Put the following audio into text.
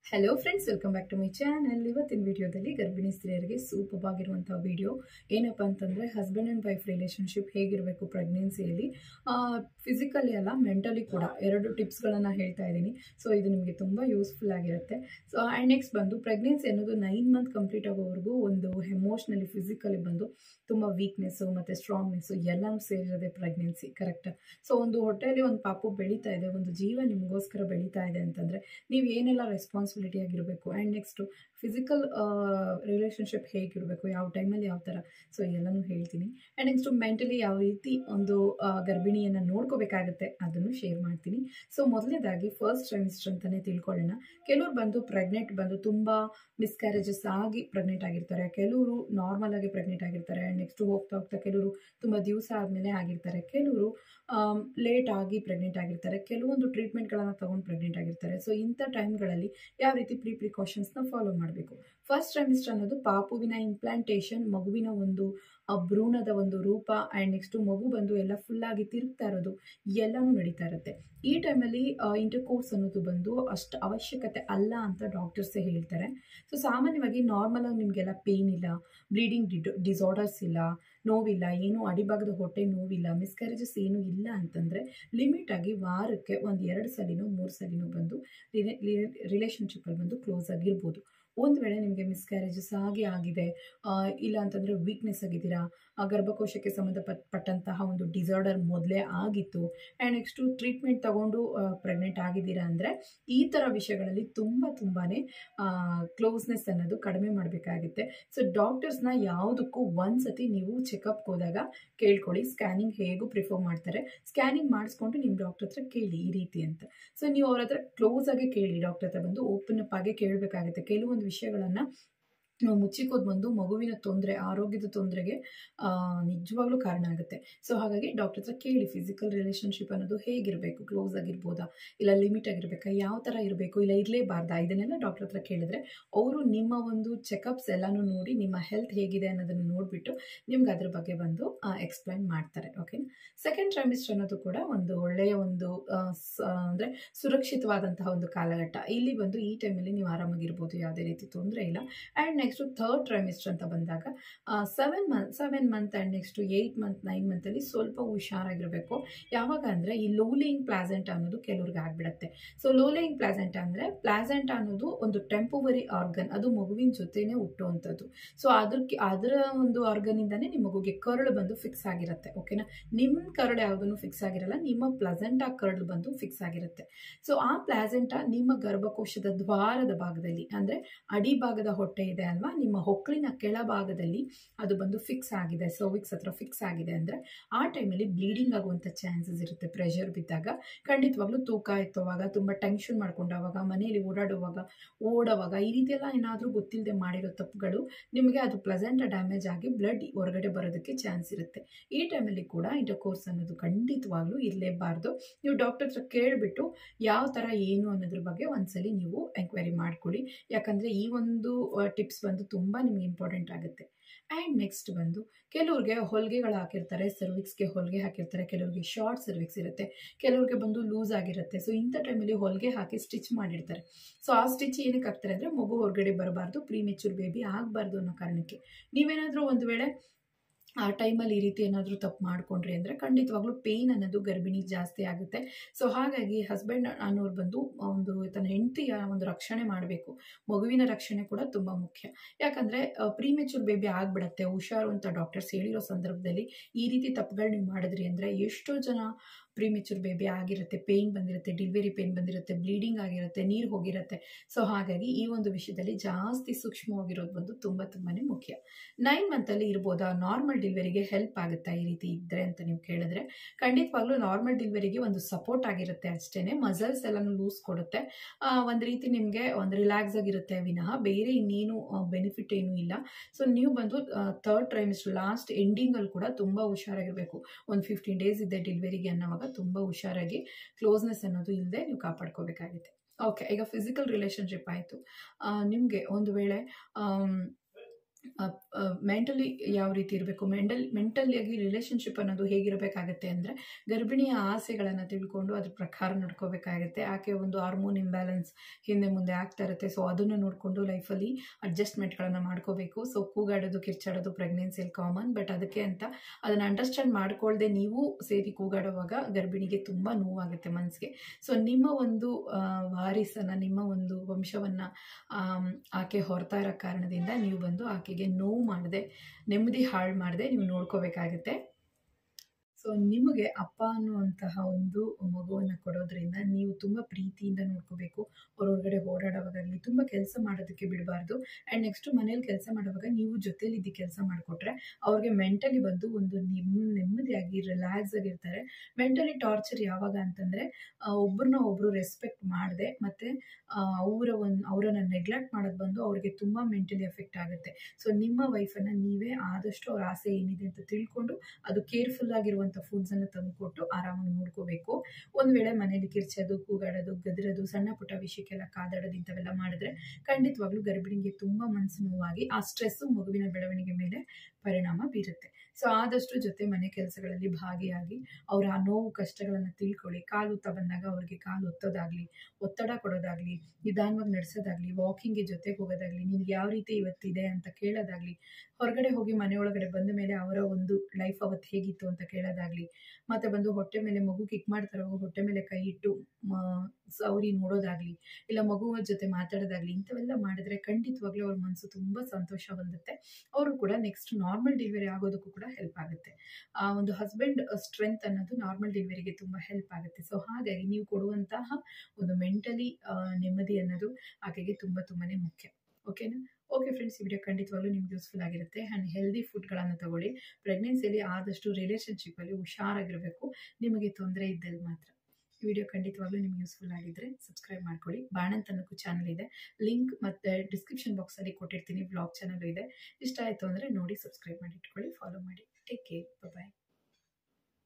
hello friends welcome back to my channel ಇವತ್ತಿನ ವಿಡಿಯೋದಲ್ಲಿ ಗರ್ಭಿಣಿ ಸ್ತ್ರೀಯರಿಗೆ ಸೂಪರ್ ಆಗಿರುವಂಥ ವಿಡಿಯೋ ಏನಪ್ಪ ಅಂತಂದರೆ ಹಸ್ಬೆಂಡ್ ಆ್ಯಂಡ್ ವೈಫ್ ರಿಲೇಷನ್ಶಿಪ್ ಹೇಗಿರಬೇಕು ಪ್ರೆಗ್ನೆನ್ಸಿಯಲ್ಲಿ ಫಿಸಿಕಲಿ ಅಲ್ಲ ಮೆಂಟಲಿ ಕೂಡ ಎರಡು ಟಿಪ್ಸ್ಗಳನ್ನು ಹೇಳ್ತಾ ಇದ್ದೀನಿ ಸೊ ಇದು ನಿಮಗೆ ತುಂಬ ಯೂಸ್ಫುಲ್ ಆಗಿರುತ್ತೆ ಸೊ ಆ್ಯಂಡ್ ನೆಕ್ಸ್ಟ್ ಬಂದು ಪ್ರೆಗ್ನೆನ್ಸಿ ಅನ್ನೋದು ನೈನ್ ಮಂತ್ ಕಂಪ್ಲೀಟ್ ಆಗೋವರೆಗೂ ಒಂದು ಎಮೋಷ್ನಲಿ ಫಿಸಿಕಲಿ ಬಂದು ತುಂಬ ವೀಕ್ನೆಸ್ಸು ಮತ್ತು ಸ್ಟ್ರಾಂಗ್ನೆಸ್ಸು ಎಲ್ಲನೂ ಸೇರಿರೋದೆ ಪ್ರೆಗ್ನೆನ್ಸಿ ಕರೆಕ್ಟ್ ಸೊ ಒಂದು ಹೊಟ್ಟೆಯಲ್ಲಿ ಒಂದು ಪಾಪು ಬೆಳೀತಾ ಇದೆ ಒಂದು ಜೀವ ನಿಮಗೋಸ್ಕರ ಬೆಳೀತಾ ಇದೆ ಅಂತಂದರೆ ನೀವು ಏನೆಲ್ಲ ರೆಸ್ಪಾನ್ಸಿಬಿಲಿಟಿ ಆಗಿರಬೇಕು ಆ್ಯಂಡ್ ನೆಕ್ಸ್ಟು ಫಿಸಿಕಲ್ ರಿಲೇಷನ್ಶಿಪ್ ಹೇಗಿರಬೇಕು ಯಾವ ಟೈಮಲ್ಲಿ ಯಾವ ಥರ ಸೊ ಎಲ್ಲನೂ ಹೇಳ್ತೀನಿ ಆ್ಯಂಡ್ ನೆಕ್ಸ್ಟು ಮೆಂಟಲಿ ಯಾವ ರೀತಿ ಒಂದು ಆ, ಗರ್ಭಿಣಿಯನ್ನು ನೋಡ್ಕೋಬೇಕಾಗತ್ತೆ ಅದನ್ನು ಶೇರ್ ಮಾಡ್ತೀನಿ ಸೊ ಮೊದಲನೇದಾಗಿ ಫಸ್ಟ್ ಟ್ರೈಮಿಸ್ಟರ್ ಅಂತಲೇ ತಿಳ್ಕೊಳ್ಳೋಣ ಕೆಲವ್ರು ಬಂದು ಪ್ರೆಗ್ನೆಂಟ್ ಬಂದು ತುಂಬ ಮಿಸ್ಕ್ಯಾರೇಜಸ್ ಆಗಿ ಪ್ರೆಗ್ನೆಂಟ್ ಆಗಿರ್ತಾರೆ ಕೆಲವರು ನಾರ್ಮಲ್ ಆಗಿ ಪ್ರೆಗ್ನೆಂಟ್ ಆಗಿರ್ತಾರೆ ಆ್ಯಂಡ್ ನೆಕ್ಸ್ಟ್ ಹೋಗ್ತಾ ಹೋಗ್ತಾ ಕೆಲವರು ತುಂಬ ದಿವಸ ಆದಮೇಲೆ ಆಗಿರ್ತಾರೆ ಕೆಲವರು ಲೇಟ್ ಆಗಿ ಪ್ರೆಗ್ನೆಂಟ್ ಆಗಿರ್ತಾರೆ ಕೆಲವೊಂದು ಟ್ರೀಟ್ಮೆಂಟ್ಗಳನ್ನು ತೊಗೊಂಡು ಪ್ರೆಗ್ನೆಂಟ್ ಆಗಿರ್ತಾರೆ ಸೊ ಇಂಥ ಟೈಮ್ಗಳಲ್ಲಿ ಯಾವ ರೀತಿ ಪ್ರೀ ಪ್ರಿಕಾಷನ್ಸ್ನ ಫಾಲೋ ಮಾಡಬೇಕು ಫಸ್ಟ್ ಟ್ರೈಮಿಸ್ಟರ್ ಅನ್ನೋದು ಪಾಪುವಿನ ಇಂಪ್ಲಾಂಟೇಷನ್ ಮಗುವಿನ ಒಂದು ಆ ಭ್ರೂಣದ ಒಂದು ರೂಪ ಆ್ಯಂಡ್ ನೆಕ್ಸ್ಟು ಮಗು ಬಂದು ಎಲ್ಲ ಫುಲ್ಲಾಗಿ ತಿರುಗ್ತಾ ಇರೋದು ಎಲ್ಲನೂ ನಡೀತಾ ಇರುತ್ತೆ ಈ ಟೈಮಲ್ಲಿ ಇಂಟರ್ಕೋರ್ಸ್ ಅನ್ನೋದು ಬಂದು ಅಷ್ಟು ಅವಶ್ಯಕತೆ ಅಲ್ಲ ಅಂತ ಡಾಕ್ಟರ್ಸೇ ಹೇಳ್ತಾರೆ ಸೊ ಸಾಮಾನ್ಯವಾಗಿ ನಾರ್ಮಲ್ ಆಗಿ ನಿಮಗೆಲ್ಲ ಪೇಯ್ನ್ ಇಲ್ಲ ಬ್ಲೀಡಿಂಗ್ ಡಿಡ್ ಡಿಸಾರ್ಡರ್ಸ್ ಇಲ್ಲ ನೋವಿಲ್ಲ ಏನು ಅಡಿಭಾಗದ ಹೊಟ್ಟೆ ನೋವಿಲ್ಲ ಮಿಸ್ಕ್ಯಾರೇಜಸ್ ಏನೂ ಇಲ್ಲ ಅಂತಂದರೆ ಲಿಮಿಟಾಗಿ ವಾರಕ್ಕೆ ಒಂದು ಎರಡು ಸಲಿನೋ ಮೂರು ಸಲಿನೋ ಬಂದು ರಿಲೇಷನ್ಶಿಪ್ಪಲ್ಲಿ ಬಂದು ಕ್ಲೋಸ್ ಆಗಿರ್ಬೋದು ಒಂದು ವೇಳೆ ನಿಮಗೆ ಮಿಸ್ಕ್ಯಾರೇಜಸ್ ಆಗಿ ಆಗಿದೆ ಆ, ಇಲ್ಲ ಅಂತಂದರೆ ವೀಕ್ನೆಸ್ ಆಗಿದ್ದೀರಾ ಆ ಗರ್ಭಕೋಶಕ್ಕೆ ಸಂಬಂಧಪಟ್ಟ ಪಟ್ಟಂತಹ ಒಂದು ಡಿಸಾರ್ಡರ್ ಮೊದಲೇ ಆಗಿತ್ತು ಆ್ಯಂಡ್ ನೆಕ್ಸ್ಟು ಟ್ರೀಟ್ಮೆಂಟ್ ತಗೊಂಡು ಪ್ರೆಗ್ನೆಂಟ್ ಆಗಿದ್ದೀರಾ ಅಂದರೆ ಈ ಥರ ವಿಷಯಗಳಲ್ಲಿ ತುಂಬ ತುಂಬಾ ಕ್ಲೋಸ್ನೆಸ್ ಅನ್ನೋದು ಕಡಿಮೆ ಮಾಡಬೇಕಾಗುತ್ತೆ ಸೊ ಡಾಕ್ಟರ್ಸ್ನ ಯಾವುದಕ್ಕೂ ಒಂದು ಸತಿ ನೀವು ಚೆಕಪ್ಗೆ ಹೋದಾಗ ಕೇಳ್ಕೊಳ್ಳಿ ಸ್ಕ್ಯಾನಿಂಗ್ ಹೇಗೂ ಪ್ರಿಫರ್ ಮಾಡ್ತಾರೆ ಸ್ಕ್ಯಾನಿಂಗ್ ಮಾಡಿಸ್ಕೊಂಡು ನಿಮ್ಮ ಡಾಕ್ಟರ್ ಹತ್ರ ಕೇಳಿ ಈ ರೀತಿ ಅಂತ ಸೊ ನೀವು ಅವ್ರ ಹತ್ರ ಕ್ಲೋಸ್ ಆಗಿ ಕೇಳಿ ಡಾಕ್ಟರ್ ಹತ್ರ ಬಂದು ಓಪನ್ ಅಪ್ ಆಗಿ ಕೇಳಬೇಕಾಗುತ್ತೆ ಕೆಲವೊಂದು ವಿಷಯಗಳನ್ನು ನಾವು ಮುಚ್ಚಿಕೋದು ಬಂದು ಮಗುವಿನ ತೊಂದರೆ ಆರೋಗ್ಯದ ತೊಂದರೆಗೆ ನಿಜವಾಗ್ಲೂ ಕಾರಣ ಆಗುತ್ತೆ ಸೊ ಹಾಗಾಗಿ ಡಾಕ್ಟರ್ ಹತ್ರ ಕೇಳಿ ಫಿಸಿಕಲ್ ರಿಲೇಷನ್ಶಿಪ್ ಅನ್ನೋದು ಹೇಗಿರಬೇಕು ಕ್ಲೋಸ್ ಆಗಿರ್ಬೋದಾ ಇಲ್ಲ ಲಿಮಿಟ್ ಆಗಿರಬೇಕಾ ಯಾವ ಥರ ಇರಬೇಕು ಇಲ್ಲ ಇರಲೇಬಾರ್ದಾ ಇದನ್ನೆಲ್ಲ ಡಾಕ್ಟರ್ ಹತ್ರ ಕೇಳಿದ್ರೆ ಅವರು ನಿಮ್ಮ ಒಂದು ಚೆಕಪ್ಸ್ ಎಲ್ಲನೂ ನೋಡಿ ನಿಮ್ಮ ಹೆಲ್ತ್ ಹೇಗಿದೆ ಅನ್ನೋದನ್ನು ನೋಡಿಬಿಟ್ಟು ನಿಮ್ಗೆ ಅದ್ರ ಬಗ್ಗೆ ಬಂದು ಎಕ್ಸ್ಪ್ಲೈನ್ ಮಾಡ್ತಾರೆ ಓಕೆ ಸೆಕೆಂಡ್ ಟ್ರೈಮಿಸ್ಟರ್ ಅನ್ನೋದು ಕೂಡ ಒಂದು ಒಳ್ಳೆಯ ಒಂದು ಅಂದರೆ ಸುರಕ್ಷಿತವಾದಂತಹ ಒಂದು ಕಾಲಘಟ್ಟ ಇಲ್ಲಿ ಬಂದು ಈ ಟೈಮಲ್ಲಿ ನೀವು ಆರಾಮಾಗಿರ್ಬೋದು ಯಾವುದೇ ರೀತಿ ತೊಂದರೆ ಇಲ್ಲ ಆ್ಯಂಡ್ ನೆಕ್ಸ್ಟು ಥರ್ಡ್ ಟ್ರೈಮಿಸ್ಟರ್ ಅಂತ ಬಂದಾಗ seven month seven month and next eight month nine ಮಂತಲ್ಲಿ ಸ್ವಲ್ಪ ಹುಷಾರಾಗಿರಬೇಕು ಯಾವಾಗ ಅಂದರೆ ಈ ಲೋಲಿಂಗ್ ಪ್ಲಾಸೆಂಟ್ ಅನ್ನೋದು ಕೆಲವ್ರಿಗೆ ಆಗಿಬಿಡುತ್ತೆ ಸೊ ಲೋಲಿಂಗ್ ಪ್ಲಾಸೆಂಟ್ ಅಂದರೆ ಪ್ಲಾಸೆಂಟ್ ಅನ್ನೋದು ಒಂದು ಟೆಂಪವರಿ ಆರ್ಗನ್ ಅದು ಮಗುವಿನ ಜೊತೆನೇ ಹುಟ್ಟುವಂಥದ್ದು ಸೊ ಅದಕ್ಕೆ ಅದರ ಒಂದು ಆರ್ಗನಿಂದನೇ ನಿಮ್ಮ ಮಗುಗೆ ಕರಳು ಬಂದು ಫಿಕ್ಸ್ ಆಗಿರುತ್ತೆ ಓಕೆನಾ ನಿಮ್ಮ ಕರಳು ಯಾವುದನ್ನು ಫಿಕ್ಸ್ ಆಗಿರಲ್ಲ ನಿಮ್ಮ ಪ್ಲಸೆಂಟಾ ಕರಳು ಬಂದು ಫಿಕ್ಸ್ ಆಗಿರುತ್ತೆ ಸೊ ಆ ಪ್ಲಾಸೆಂಟಾ ನಿಮ್ಮ ಗರ್ಭಕೋಶದ ದ್ವಾರದ ಭಾಗದಲ್ಲಿ ಅಂದರೆ ಅಡಿಭಾಗದ ಹೊಟ್ಟೆ ಇದೆ ಅಲ್ವಾ ನಿಮ್ಮ ಹೊಕ್ಕಳಿನ ಕೆಳಭಾಗದಲ್ಲಿ ಅದು ಬಂದು ಫಿಕ್ಸ್ ಆಗಿದೆ ಸರ್ವಿಕ್ಸ್ ಹತ್ರ ಫಿಕ್ಸ್ ಆಗಿದೆ ಅಂದರೆ ಆ ಟೈಮಲ್ಲಿ ಬ್ಲೀಡಿಂಗ್ ಆಗುವಂಥ ಚಾನ್ಸಸ್ ಇರುತ್ತೆ ಪ್ರೆಷರ್ ಬಿದ್ದಾಗ ಖಂಡಿತವಾಗ್ಲೂ ತೂಕ ಎತ್ತುವಾಗ ತುಂಬ ಟೆನ್ಷನ್ ಮಾಡ್ಕೊಂಡಾಗ ಮನೆಯಲ್ಲಿ ಓಡಾಡುವಾಗ ಓಡುವಾಗ ಈ ರೀತಿಯೆಲ್ಲ ಏನಾದರೂ ಗೊತ್ತಿಲ್ಲದೆ ಮಾಡಿರೋ ತಪ್ಪುಗಳು ನಿಮಗೆ ಅದು ಪ್ಲೆಸೆಂಟ್ ಡ್ಯಾಮೇಜ್ ಆಗಿ ಬ್ಲಡ್ ಹೊರಗಡೆ ಬರೋದಕ್ಕೆ ಚಾನ್ಸ್ ಇರುತ್ತೆ ಈ ಟೈಮಲ್ಲಿ ಕೂಡ ಇಂಟರ್ಕೋರ್ಸ್ ಅನ್ನೋದು ಖಂಡಿತವಾಗ್ಲೂ ಇರಲೇಬಾರ್ದು ನೀವು ಡಾಕ್ಟರ್ ಹತ್ರ ಕೇಳಿಬಿಟ್ಟು ಯಾವ ಥರ ಏನು ಅನ್ನೋದ್ರ ಬಗ್ಗೆ ಒಂದ್ಸಲಿ ನೀವು ಎಂಕ್ವೈರಿ ಮಾಡ್ಕೊಳ್ಳಿ ಯಾಕಂದರೆ ಈ ಒಂದು ಟಿಪ್ಸ್ ಬಂದು ತುಂಬ ನಿಮಗೆ ಇಂಪಾರ್ಟೆಂಟ್ ಆಗುತ್ತೆ ಆ್ಯಂಡ್ ನೆಕ್ಸ್ಟ್ ಬಂದು ಕೆಲವ್ರಿಗೆ ಹೊಲಿಗೆಗಳು ಹಾಕಿರ್ತಾರೆ ಸರ್ವಿಕ್ಸ್ಗೆ ಹೊಲಿಗೆ ಹಾಕಿರ್ತಾರೆ ಕೆಲವ್ರಿಗೆ ಶಾರ್ಟ್ ಸರ್ವಿಕ್ಸ್ ಇರುತ್ತೆ ಕೆಲವ್ರಿಗೆ ಬಂದು ಲೂಸ್ ಆಗಿರುತ್ತೆ ಸೊ ಇಂಥ ಟೈಮಲ್ಲಿ ಹೊಲಿಗೆ ಹಾಕಿ ಸ್ಟಿಚ್ ಮಾಡಿರ್ತಾರೆ ಸೊ ಆ ಸ್ಟಿಚ್ ಏನಕ್ಕೆ ಹಾಕ್ತಾರೆ ಅಂದರೆ ಮಗು ಹೊರಗಡೆ ಬರಬಾರ್ದು ಪ್ರೀ ಮೆಚೂರ್ ಬೇಬಿ ಆಗಬಾರ್ದು ಅನ್ನೋ ಕಾರಣಕ್ಕೆ ನೀವೇನಾದರೂ ಒಂದು ವೇಳೆ ಆ ಟೈಮಲ್ಲಿ ಈ ರೀತಿ ಏನಾದರೂ ತಪ್ಪು ಮಾಡ್ಕೊಂಡ್ರಿ ಅಂದರೆ ಖಂಡಿತವಾಗ್ಲೂ ಪೇಯ್ನ್ ಅನ್ನೋದು ಗರ್ಭಿಣಿ ಜಾಸ್ತಿ ಆಗುತ್ತೆ ಸೊ ಹಾಗಾಗಿ ಹಸ್ಬೆಂಡ್ ಅನ್ನೋರು ಬಂದು ಒಂದು ತನ್ನ ಹೆಂಡತಿಯ ಒಂದು ರಕ್ಷಣೆ ಮಾಡಬೇಕು ಮಗುವಿನ ರಕ್ಷಣೆ ಕೂಡ ತುಂಬ ಮುಖ್ಯ ಯಾಕಂದರೆ ಪ್ರೀಮೆಚೂರ್ ಬೇಬಿ ಆಗಿಬಿಡತ್ತೆ ಹುಷಾರು ಅಂತ ಡಾಕ್ಟರ್ಸ್ ಹೇಳಿರೋ ಸಂದರ್ಭದಲ್ಲಿ ಈ ರೀತಿ ತಪ್ಪುಗಳು ನೀವು ಮಾಡಿದ್ರಿ ಅಂದರೆ ಎಷ್ಟೋ ಜನ ಪ್ರೀಮೆಚೂರ್ ಬೇಬಿ ಆಗಿರುತ್ತೆ ಪೇಯ್ನ್ ಬಂದಿರುತ್ತೆ ಡಿಲಿವರಿ ಪೇಯ್ನ್ ಬಂದಿರುತ್ತೆ ಬ್ಲೀಡಿಂಗ್ ಆಗಿರುತ್ತೆ ನೀರು ಹೋಗಿರುತ್ತೆ ಸೊ ಹಾಗಾಗಿ ಈ ಒಂದು ವಿಷಯದಲ್ಲಿ ಜಾಸ್ತಿ ಸೂಕ್ಷ್ಮವಾಗಿರೋದು ಬಂದು ತುಂಬ ತುಂಬಾ ಮುಖ್ಯ ನೈನ್ ಮಂತಲ್ಲಿ ಇರ್ಬೋದಾ ನಾರ್ಮಲ್ ಡಿಲಿವರಿಗೆ ಹೆಲ್ಪ್ ಆಗುತ್ತಾ ಈ ರೀತಿ ಇದ್ದರೆ ಅಂತ ನೀವು ಕೇಳಿದ್ರೆ ಖಂಡಿತವಾಗ್ಲೂ ನಾರ್ಮಲ್ ಡಿಲಿವರಿಗೆ ಒಂದು ಸಪೋರ್ಟ್ ಆಗಿರುತ್ತೆ ಅಷ್ಟೇ ಮಸಲ್ಸ್ ಎಲ್ಲನೂ ಲೂಸ್ ಕೊಡುತ್ತೆ ಆ, ಒಂದು ರೀತಿ ನಿಮಗೆ ಒಂದು ರಿಲ್ಯಾಕ್ಸ್ ಆಗಿರುತ್ತೆ ವಿನಃ ಬೇರೆ ಇನ್ನೇನು ಬೆನಿಫಿಟ್ ಏನೂ ಇಲ್ಲ ಸೊ ನೀವು ಬಂದು ಥರ್ಡ್ ಟ್ರೈಮಿಸ್ಟರ್ ಲಾಸ್ಟ್ ಎಂಡಿಂಗಲ್ಲಿ ಕೂಡ ತುಂಬ ಹುಷಾರಾಗಿರಬೇಕು ಒಂದು ಫಿಫ್ಟೀನ್ ಡೇಸ್ ಇದೆ ಡೆಲಿವರಿಗೆ ಅನ್ನೋವಾಗ ತುಂಬ ಹುಷಾರಾಗಿ ಕ್ಲೋಸ್ನೆಸ್ ಅನ್ನೋದು ಇಲ್ಲದೆ ನೀವು ಕಾಪಾಡ್ಕೋಬೇಕಾಗುತ್ತೆ ಓಕೆ ಈಗ ಫಿಸಿಕಲ್ ರಿಲೇಷನ್ಶಿಪ್ ಆಯಿತು ನಿಮಗೆ ಒಂದು ವೇಳೆ ಆಮ್, ಮೆಂಟಲಿ ಯಾವ ರೀತಿ ಇರಬೇಕು ಮೆಂಟಲ್ ಮೆಂಟಲಿಯಾಗಿ ರಿಲೇಷನ್ಶಿಪ್ ಅನ್ನೋದು ಹೇಗಿರಬೇಕಾಗತ್ತೆ ಅಂದರೆ ಗರ್ಭಿಣಿಯ ಆಸೆಗಳನ್ನು ತಿಳ್ಕೊಂಡು ಅದ್ರ ಪ್ರಕಾರ ನಡ್ಕೋಬೇಕಾಗತ್ತೆ ಆಕೆ ಒಂದು ಹಾರ್ಮೋನ್ ಇಂಬ್ಯಾಲೆನ್ಸ್ ಹಿಂದೆ ಮುಂದೆ ಆಗ್ತಾ ಇರುತ್ತೆ ಸೊ ಅದನ್ನು ನೋಡಿಕೊಂಡು ಲೈಫಲ್ಲಿ ಅಡ್ಜಸ್ಟ್ಮೆಂಟ್ಗಳನ್ನು ಮಾಡ್ಕೋಬೇಕು ಸೊ ಕೂಗಾಡೋದು ಕಿರ್ಚಾಡೋದು ಪ್ರೆಗ್ನೆನ್ಸಿಯಲ್ಲಿ ಕಾಮನ್ ಬಟ್ ಅದಕ್ಕೆ ಅಂತ ಅದನ್ನು ಅಂಡರ್ಸ್ಟ್ಯಾಂಡ್ ಮಾಡ್ಕೊಳ್ದೆ ನೀವು ಸೇರಿ ಕೂಗಾಡುವಾಗ ಗರ್ಭಿಣಿಗೆ ತುಂಬ ನೋವಾಗುತ್ತೆ ಮನಸ್ಸಿಗೆ ಸೊ ನಿಮ್ಮ ಒಂದು ಆ, ವಾರಿಸನ್ನು ನಿಮ್ಮ ಒಂದು ವಂಶವನ್ನು ಆಕೆ ಹೊರತಾ ಇರೋ ಕಾರಣದಿಂದ ನೀವು ಬಂದು ಆಕೆಗೆ ನೋವು ಮಾಡದೆ ನೆಮ್ಮದಿ ಹಾಳು ಮಾಡದೆ ನೀವು ನೋಡ್ಕೋಬೇಕಾಗುತ್ತೆ ಸೊ ನಿಮಗೆ ಅಪ್ಪ ಅನ್ನುವಂತಹ ಒಂದು ಮಗುವನ್ನು ಕೊಡೋದ್ರಿಂದ ನೀವು ತುಂಬ ಪ್ರೀತಿಯಿಂದ ನೋಡ್ಕೋಬೇಕು ಅವ್ರ ಹೊರಗಡೆ ಓಡಾಡೋವಾಗಲಿ ತುಂಬ ಕೆಲಸ ಮಾಡೋದಕ್ಕೆ ಬಿಡಬಾರ್ದು ಆ್ಯಂಡ್ ನೆಕ್ಸ್ಟು ಮನೇಲಿ ಕೆಲಸ ಮಾಡುವಾಗ ನೀವು ಜೊತೇಲಿದ್ದು ಕೆಲಸ ಮಾಡಿಕೊಟ್ರೆ ಅವ್ರಿಗೆ ಮೆಂಟಲಿ ಬಂದು ಒಂದು ನಿಮ್ ನೆಮ್ಮದಿಯಾಗಿ ರಿಲ್ಯಾಕ್ಸ್ ಆಗಿರ್ತಾರೆ ಮೆಂಟಲಿ ಟಾರ್ಚರ್ ಯಾವಾಗ ಅಂತಂದರೆ ಒಬ್ಬರನ್ನ ಒಬ್ಬರು ರೆಸ್ಪೆಕ್ಟ್ ಮಾಡದೆ ಮತ್ತು ಅವರ ಒಂದು ಅವರನ್ನು ನೆಗ್ಲೆಕ್ಟ್ ಮಾಡೋದು ಬಂದು ಅವ್ರಿಗೆ ತುಂಬ ಮೆಂಟಲಿ ಎಫೆಕ್ಟ್ ಆಗುತ್ತೆ ಸೊ ನಿಮ್ಮ ವೈಫನ್ನು ನೀವೇ ಆದಷ್ಟು ಅವ್ರ ಆಸೆ ಏನಿದೆ ಅಂತ ತಿಳ್ಕೊಂಡು ಅದು ಕೇರ್ಫುಲ್ ಆಗಿರುವಂಥ ಫುಡ್ಸನ್ನು ತಂದುಕೊಟ್ಟು ಆರಾಮಾಗಿ ನೋಡ್ಕೋಬೇಕು ಒಂದು ವೇಳೆ ಮನೇಲಿ ಕಿರ್ಚೋದು ಕೂಗಾಡೋದು ಗದರೋದು ಸಣ್ಣ ಪುಟ್ಟ ವಿಷಯಕ್ಕೆಲ್ಲ ಕಾದಾಡೋದು ಇಂಥವೆಲ್ಲ ಮಾಡಿದ್ರೆ ಖಂಡಿತವಾಗ್ಲೂ ಗರ್ಭಿಣಿಗೆ ತುಂಬ ಮನಸ್ಸು ನೋವಾಗಿ ಆ ಸ್ಟ್ರೆಸ್ಸು ಮಗುವಿನ ಬೆಳವಣಿಗೆ ಮೇಲೆ ಪರಿಣಾಮ ಬೀರುತ್ತೆ ಸೊ ಆದಷ್ಟು ಜೊತೆ ಮನೆ ಕೆಲಸಗಳಲ್ಲಿ ಭಾಗಿಯಾಗಿ ಅವರ ಆ ನೋವು ಕಷ್ಟಗಳನ್ನು ತಿಳ್ಕೊಳ್ಳಿ ಕಾಲು ಉತ್ತ ಬಂದಾಗ ಅವ್ರಿಗೆ ಕಾಲು ಒತ್ತೋದಾಗಲಿ ಒತ್ತಡ ಕೊಡೋದಾಗಲಿ ನಿಧಾನವಾಗಿ ನಡೆಸೋದಾಗಲಿ ವಾಕಿಂಗ್ಗೆ ಜೊತೆಗೆ ಹೋಗೋದಾಗಲಿ ನಿಮ್ಗೆ ಯಾವ ರೀತಿ ಇವತ್ತಿದೆ ಅಂತ ಕೇಳೋದಾಗಲಿ ಹೊರಗಡೆ ಹೋಗಿ ಮನೆಯೊಳಗಡೆ ಬಂದ ಮೇಲೆ ಅವರ ಒಂದು ಲೈಫ್ ಅವತ್ತು ಹೇಗಿತ್ತು ಅಂತ ಕೇಳೋದಾಗಲಿ ಮತ್ತು ಬಂದು ಹೊಟ್ಟೆ ಮೇಲೆ ಮಗು ಕಿಕ್ ಮಾಡ್ತಾರೋ ಹೊಟ್ಟೆ ಮೇಲೆ ಕೈ ಇಟ್ಟು ಸೌರಿ ನೋಡೋದಾಗಲಿ ಇಲ್ಲ ಮಗುವ ಜೊತೆ ಮಾತಾಡೋದಾಗಲಿ ಇಂಥವೆಲ್ಲ ಮಾಡಿದ್ರೆ ಖಂಡಿತವಾಗ್ಲೂ ಅವ್ರ ಮನಸ್ಸು ತುಂಬ ಸಂತೋಷ ಹೊಂದುತ್ತೆ ಅವರು ಕೂಡ ನೆಕ್ಸ್ಟ್ ನಾರ್ಮಲ್ ಡೆಲಿವರಿ ಆಗೋದಕ್ಕೂ ಕೂಡ ಹೆಲ್ಪ್ ಆಗುತ್ತೆ ಆ ಒಂದು ಹಸ್ಬೆಂಡ್ ಸ್ಟ್ರೆಂತ್ ಅನ್ನೋದು ನಾರ್ಮಲ್ ಡೆಲಿವರಿಗೆ ತುಂಬ ಹೆಲ್ಪ್ ಆಗುತ್ತೆ ಸೊ ಹಾಗಾಗಿ ನೀವು ಕೊಡುವಂತಹ ಒಂದು ಮೆಂಟಲಿ ನೆಮ್ಮದಿ ಅನ್ನೋದು ಆಕೆಗೆ ತುಂಬ ತುಂಬಾ ಮುಖ್ಯ ಓಕೆನಾ ಓಕೆ ಫ್ರೆಂಡ್ಸ್ ಈ ವಿಡಿಯೋ ಖಂಡಿತವಾಗ್ಲೂ ನಿಮ್ಗೆ ಯೂಸ್ಫುಲ್ ಆಗಿರುತ್ತೆ ಆ್ಯಂಡ್ ಹೆಲ್ದಿ ಫುಡ್ಗಳನ್ನು ತಗೊಳ್ಳಿ ಪ್ರೆಗ್ನೆನ್ಸಿಯಲ್ಲಿ ಆದಷ್ಟು ರಿಲೇಷನ್ಶಿಪ್ಪಲ್ಲಿ ಹುಷಾರಾಗಿರಬೇಕು ನಿಮಗೆ ತೊಂದರೆ ಇದ್ದಲ್ಲಿ ಮಾತ್ರ ಈ ವಿಡಿಯೋ ಖಂಡಿತವಾಗ್ಲೂ ನಿಮ್ಗೆ ಯೂಸ್ಫುಲ್ ಆಗಿದ್ದರೆ ಸಬ್ಸ್ಕ್ರೈಬ್ ಮಾಡ್ಕೊಳ್ಳಿ ಬಾಣಂತ್ ಅನ್ನೋಕ್ಕೂ ಚಾನಲ್ ಇದೆ ಲಿಂಕ್ ಮತ್ತು ಡಿಸ್ಕ್ರಿಪ್ಷನ್ ಬಾಕ್ಸಲ್ಲಿ ಕೊಟ್ಟಿರ್ತೀನಿ ಬ್ಲಾಗ್ ಚಾನಲ್ ಇದೆ ಇಷ್ಟ ಆಯಿತು ಅಂದರೆ ನೋಡಿ ಸಬ್ಸ್ಕ್ರೈಬ್ ಮಾಡಿ ಇಟ್ಕೊಳ್ಳಿ ಫಾಲೋ ಮಾಡಿ ಟೇಕ್ ಕೇರ್